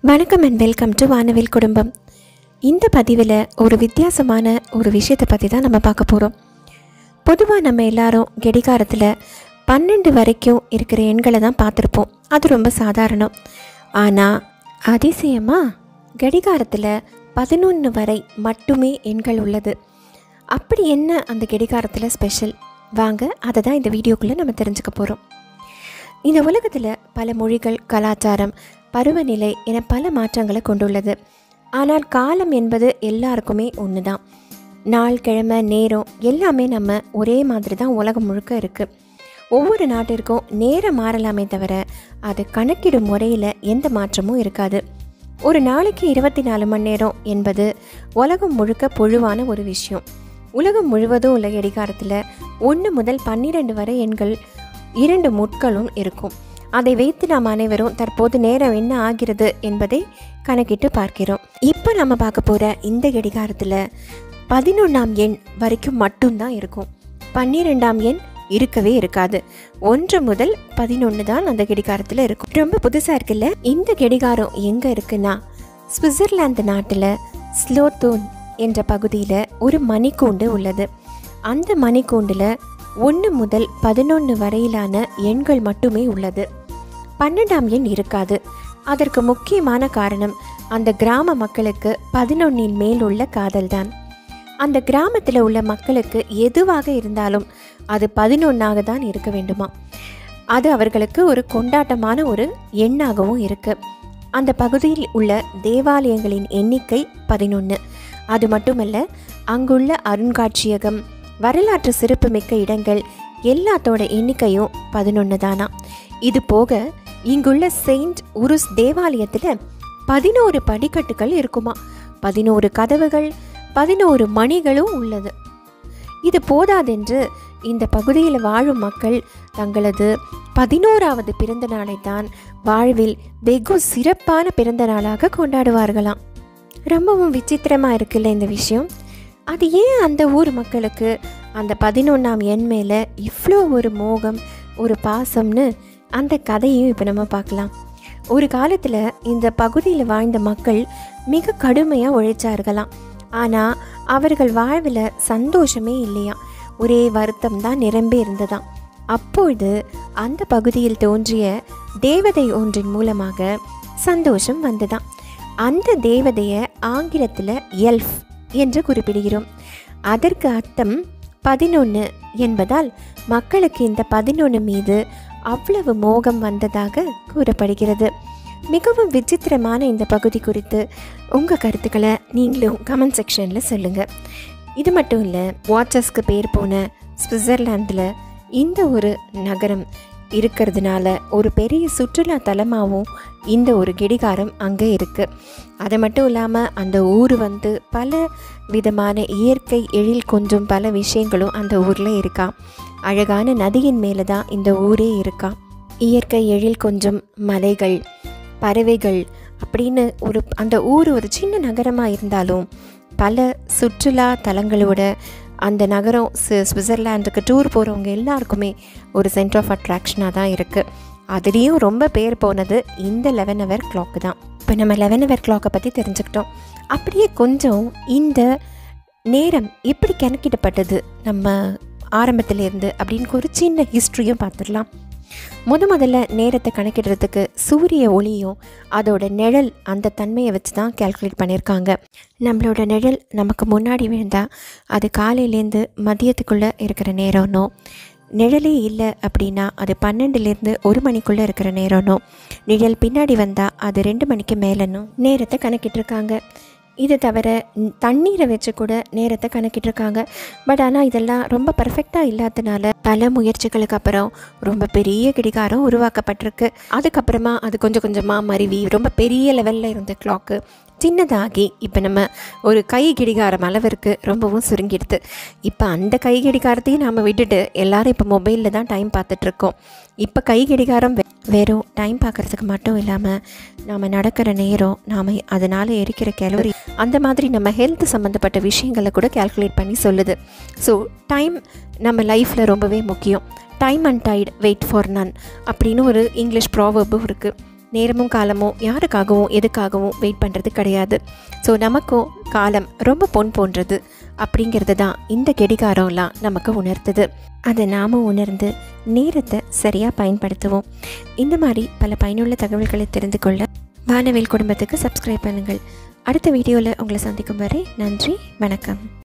வணக்கம் and welcome to வானவில் குடும்பம் இந்த பதிவில் ஒரு வித்தியாசமான ஒரு விஷயத்தை பற்றி தான் நம்ம பார்க்க போகிறோம் பொதுவாக நம்ம எல்லாரும் கடிகாரத்தில் பன்னெண்டு வரைக்கும் இருக்கிற எண்களை தான் பார்த்துருப்போம் அது ரொம்ப சாதாரணம் ஆனால் அதிசயமாக கடிகாரத்தில் பதினொன்று வரை மட்டுமே எண்கள் உள்ளது அப்படி என்ன அந்த கடிகாரத்தில் ஸ்பெஷல் வாங்க அதை தான் இந்த வீடியோக்குள்ளே நம்ம தெரிஞ்சுக்க போகிறோம் இந்த உலகத்தில் பல மொழிகள் கலாச்சாரம் பருவநிலை என பல மாற்றங்களை கொண்டுள்ளது ஆனால் காலம் என்பது எல்லாருக்குமே ஒன்று தான் நாள் கிழமை நேரம் எல்லாமே நம்ம ஒரே மாதிரி தான் உலகம் முழுக்க இருக்குது ஒவ்வொரு நாட்டிற்கும் நேரம் மாறலாமே தவிர அது கணக்கிடும் முறையில் எந்த மாற்றமும் இருக்காது ஒரு நாளைக்கு இருபத்தி நாலு மணி நேரம் என்பது உலகம் முழுக்க பொழுவான ஒரு விஷயம் உலகம் முழுவதும் உள்ள கடிகாரத்தில் ஒன்று முதல் பன்னிரெண்டு வரை எண்கள் இரண்டு முட்களும் இருக்கும் அதை வைத்து நாம் அனைவரும் தற்போது நேரம் என்ன ஆகிறது என்பதை கணக்கிட்டு பார்க்கிறோம் இப்போ நம்ம பார்க்க போகிற இந்த கடிகாரத்தில் பதினொன்றாம் எண் வரைக்கும் மட்டும்தான் இருக்கும் பன்னிரெண்டாம் எண் இருக்கவே இருக்காது ஒன்று முதல் பதினொன்று தான் அந்த கடிகாரத்தில் இருக்கும் ரொம்ப புதுசாக இருக்குல்ல இந்த கடிகாரம் எங்கே இருக்குன்னா சுவிட்சர்லாந்து நாட்டில் ஸ்லோத்தோன் என்ற பகுதியில் ஒரு மணிக்கூண்டு உள்ளது அந்த மணிக்கூண்டில் ஒன்று முதல் பதினொன்று வரையிலான எண்கள் மட்டுமே உள்ளது பன்னெண்டாம் எண் இருக்காது அதற்கு முக்கியமான காரணம் அந்த கிராம மக்களுக்கு பதினொன்னின் மேல் உள்ள காதல்தான் அந்த கிராமத்தில் உள்ள மக்களுக்கு எதுவாக இருந்தாலும் அது பதினொன்னாக தான் இருக்க வேண்டுமா அது அவர்களுக்கு ஒரு கொண்டாட்டமான ஒரு எண்ணாகவும் இருக்கு அந்த பகுதியில் உள்ள தேவாலயங்களின் எண்ணிக்கை பதினொன்று அது மட்டுமல்ல அங்குள்ள அருங்காட்சியகம் வரலாற்று சிறப்புமிக்க இடங்கள் எல்லாத்தோட எண்ணிக்கையும் பதினொன்று தானா இது போக இங்குள்ள செயின்ட் உருஸ் தேவாலயத்தில் பதினோரு படிக்கட்டுகள் இருக்குமா பதினோரு கதவுகள் பதினோரு மணிகளும் உள்ளது இது போதாதென்று இந்த பகுதியில் வாழும் மக்கள் தங்களது பதினோராவது பிறந்த நாளை தான் வாழ்வில் வெகு சிறப்பான பிறந்த நாளாக கொண்டாடுவார்களாம் ரொம்பவும் விசித்திரமாக இருக்குல்ல இந்த விஷயம் அது ஏன் அந்த ஊர் மக்களுக்கு அந்த பதினொன்றாம் எண் மேலே இவ்வளோ ஒரு மோகம் ஒரு பாசம்னு அந்த கதையும் இப்போ நம்ம பார்க்கலாம் ஒரு காலத்தில் இந்த பகுதியில் வாழ்ந்த மக்கள் மிக கடுமையாக உழைச்சார்களாம் ஆனால் அவர்கள் வாழ்வில் சந்தோஷமே இல்லையா ஒரே வருத்தம் தான் நிரம்பி இருந்ததாம் அப்பொழுது அந்த பகுதியில் தோன்றிய தேவதை ஒன்றின் மூலமாக சந்தோஷம் வந்ததாம் அந்த தேவதையை ஆங்கிலத்தில் எல்ஃப் என்று குறிப்பிடுகிறோம் அதற்கு அர்த்தம் பதினொன்று என்பதால் மக்களுக்கு இந்த பதினொன்று மீது அவ்வளவு மோகம் வந்ததாக கூறப்படுகிறது மிகவும் விசித்திரமான இந்த பகுதி குறித்து உங்கள் கருத்துக்களை நீங்களும் கமெண்ட் செக்ஷனில் சொல்லுங்கள் இது மட்டும் இல்லை வாட்சஸ்க்கு பேர் போன சுவிட்சர்லாந்தில் இந்த ஒரு நகரம் இருக்கிறதுனால ஒரு பெரிய சுற்றுலா தலமாகவும் இந்த ஒரு கெடிகாரம் அங்கே இருக்குது அது மட்டும் இல்லாமல் அந்த ஊர் வந்து பல விதமான இயற்கை எழில் கொஞ்சம் பல விஷயங்களும் அந்த ஊரில் இருக்கா அழகான நதியின் மேலே தான் இந்த ஊரே இருக்கா இயற்கை எழில் கொஞ்சம் மலைகள் பறவைகள் அப்படின்னு ஒரு அந்த ஊர் ஒரு சின்ன நகரமாக இருந்தாலும் பல சுற்றுலா தலங்களோட அந்த நகரம் சு- சுவிட்சர்லாண்டுக்கு டூர் போகிறவங்க எல்லாருக்குமே ஒரு சென்டர் ஆஃப் அட்ராக்ஷனாக தான் இருக்குது அதுலேயும் ரொம்ப பேர் போனது இந்த லெவன் ஹவர் கிளாக்கு தான் இப்போ நம்ம லெவன் ஹவர் கிளாக்கை பற்றி தெரிஞ்சுக்கிட்டோம் அப்படியே கொஞ்சம் இந்த நேரம் எப்படி கணக்கிடப்பட்டது நம்ம ஆரம்பத்திலேருந்து அப்படின்னு ஒரு சின்ன ஹிஸ்ட்ரியும் பார்த்துடலாம் முத முதல்ல நேரத்தை கணக்கிடுறதுக்கு சூரிய ஒளியும் அதோட நிழல் அந்த தன்மையை வச்சு தான் கால்குலேட் பண்ணியிருக்காங்க நம்மளோட நிழல் நமக்கு முன்னாடி விழுந்தா அது காலையிலேருந்து மதியத்துக்குள்ளே இருக்கிற நேரம்னோ நிழலே இல்லை அப்படின்னா அது பன்னெண்டுலேருந்து ஒரு மணிக்குள்ளே இருக்கிற நேரம்னோ நிழல் பின்னாடி வந்தால் அது ரெண்டு மணிக்கு மேலனும் நேரத்தை கணக்கிட்டிருக்காங்க இது தவிர ம், தண்ணீரை வச்சு கூட நேரத்தை கணக்கிட்டிருக்காங்க பட் ஆனால் இதெல்லாம் ரொம்ப பர்ஃபெக்டாக இல்லாதனால பல முயற்சிகளுக்கு அப்புறம் ரொம்ப பெரிய கிடிகாரம் உருவாக்கப்பட்டிருக்கு அதுக்கப்புறமா அது கொஞ்சம் கொஞ்சமாக மருவி ரொம்ப பெரிய லெவலில் இருந்த கிளாக்கு சின்னதாகி இப்போ நம்ம ஒரு கை கிடிகாரம் அளவிற்கு ரொம்பவும் சுருங்கிடுது இப்போ அந்த கை கிடிகாரத்தையும் நாம் விட்டுட்டு எல்லாரும் இப்போ மொபைலில் தான் டைம் பார்த்துட்ருக்கோம் இப்போ கை கிடிகாரம் வெ- வெறும் டைம் பார்க்குறதுக்கு மட்டும் இல்லாமல் நாம் நடக்கிற நேரம் நாம் அதனால் எரிக்கிற கேலரி அந்த மாதிரி நம்ம ஹெல்த் சம்மந்தப்பட்ட விஷயங்களை கூட கால்குலேட் பண்ணி சொல்லுது ஸோ டைம் நம்ம லைஃப்பில் ரொம்பவே முக்கியம் time and tide wait for none அப்படின்னு ஒரு இங்கிலீஷ் ப்ராவர்பும் இருக்குது நேரமும் காலமும் யாருக்காகவும் எதுக்காகவும் வெயிட் பண்ணுறது கிடையாது ஸோ நமக்கும் காலம் ரொம்ப பொன் போன்றது அப்படிங்கிறது தான் இந்த கெடிகாரம்லாம் நமக்கு உணர்த்துது அதை நாம உணர்ந்து நேரத்தை சரியாக பயன்படுத்துவோம் இந்த மாதிரி பல பயனுள்ள தகவல்களை தெரிந்து கொள்ள வானவில் குடும்பத்துக்கு சப்ஸ்கிரைப் பண்ணுங்கள் அடுத்த வீடியோவில் உங்களை சந்திக்கும் வரை நன்றி வணக்கம்